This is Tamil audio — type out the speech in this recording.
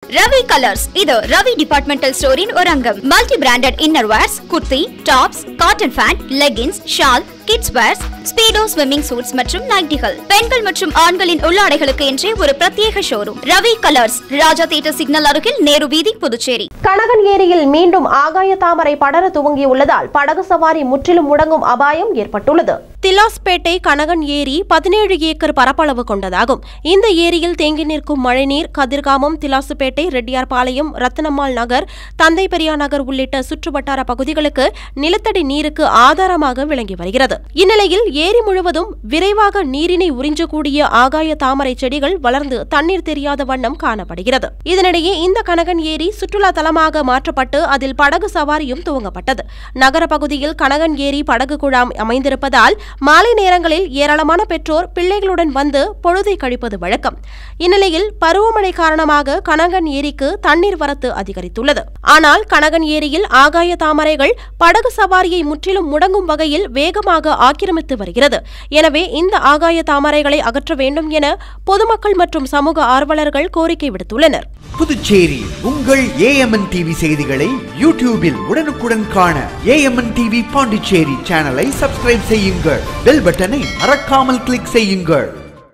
ரவி கலர்ஸ் இது ரவி டிபார்ட்மெண்டல் ஸ்டோரின் ஒரு அங்கம் multi branded inner wears kurti tops cotton pant leggings shawl kids wears Speedo swimming suits மற்றும் நைட்டிகள் பெண்கள் மற்றும் ஆண்களின் உள்ளாடைகளுக்கு என்றே ஒரு பிரத்யேக showroom Ravi colours Raja theatre signal அருகில் நேரு வீதி புதுச்சேரி கனகன் ஏரியில் மீண்டும் ஆகாய தாமரை படர துவங்கியுள்ளதால் படகு சவாரி முற்றிலும் முடங்கும் அபாயம் ஏற்பட்டுள்ளது திலாஸ்பேட்டை கனகன் ஏரி பதினேழு ஏக்கர் பரப்பளவு கொண்டதாகும் இந்த ஏரியில் தேங்கி நிற்கும் மழைநீர் கதிர்காமம் திலாசுப்பேட்டை ரெட்டியார்பாளையம் ரத்னம்மாள் நகர் தந்தை பெரியார் நகர் உள்ளிட்ட சுற்றுவட்டார பகுதிகளுக்கு நிலத்தடி நீருக்கு ஆதாரமாக விளங்கி வருகிறது இந்நிலையில் ஏரி முழுவதும் விரைவாக நீரினை உறிஞ்சக்கூடிய ஆகாய தாமரை செடிகள் வளர்ந்து தண்ணீர் தெரியாத வண்ணம் காணப்படுகிறது இதனிடையே இந்த கனகன் ஏரி சுற்றுலா தலமாக மாற்றப்பட்டு அதில் படகு சவாரியும் துவங்கப்பட்டது நகர பகுதியில் கனகன் ஏரி படகு குழாம் அமைந்திருப்பதால் மாலை நேரங்களில் ஏராளமான பெற்றோர் பிள்ளைகளுடன் வந்து பொழுதை கழிப்பது வழக்கம் இந்நிலையில் பருவமழை காரணமாக கனகன் ஏரிக்கு தண்ணீர் வரத்து அதிகரித்துள்ளது ஆனால் கனகன் ஏரியில் ஆகாய தாமரைகள் படகு சவாரியை முற்றிலும் முடங்கும் வகையில் வேகமாக ஆக்கிரமித்து வருகிறது எனவே இந்த ஆகாய தாமரைகளை அகற்ற வேண்டும் என பொதுமக்கள் மற்றும் சமூக ஆர்வலர்கள் கோரிக்கை விடுத்துள்ளனர் புதுச்சேரி உங்கள் ஏஎம்என் டிவி செய்திகளை யூடியூபில் உடனுக்குடன் காண ஏஎம்என் டிவி பாண்டிச்சேரி சேனலை சப்ஸ்கிரைப் செய்யுங்கள் பெல் பட்டனை மறக்காமல் கிளிக் செய்யுங்கள்